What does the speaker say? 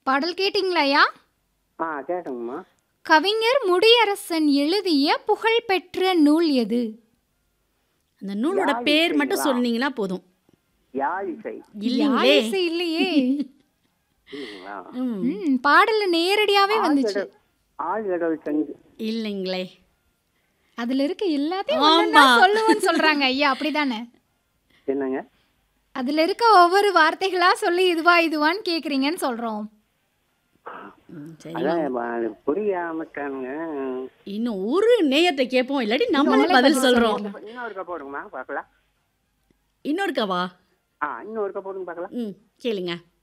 பாடல் கேட்டிங்களா ஐயா ஆ கேட்குங்கம்மா கவிஞர் முடியரசன் எழுதிய புகழ்பெற்ற நூல் எது அந்த நூலோட யாழ் பேர் மட்டும் இசைங்களா? சொன்னீங்கன்னா போதும் யாழ் இசை இல்லைங்களே யாழிசை இல்லையே இல்லைங்களா? ம், ம், பாடல்ல நேரடியாவே வந்துச்சு ஆழ்கடல் ஆழ்கடல் செஞ்சு இல்லைங்களே அதுல இருக்க எல்லாத்தையும் ஆமா. ஒண்ணொண்ணா சொல்லுவேன்னு சொல்றாங்க ஐயா அப்படிதானே என்னங்க அதுல இருக்க ஒவ்வொரு வார்த்தைகளா சொல்லி இதுவா இதுவான்னு கேக்குறீங்கன்னு சொல்றோம் ம், சரி அதான் ப- புரியாமட்டானுங்க இன்னும் ஒரு நேயத்தை கேட்போம் இல்லாட்டி நம்மளே நம்மளே பதில் பதில் சொல்றோம் இன்னொருக்கா போடுங்கம்மா பார்க்கலாம் இன்னொருக்காவா ஆ இன்னொருக்கா போடுங்க பார்க்கலாம் ம் கேளுங்க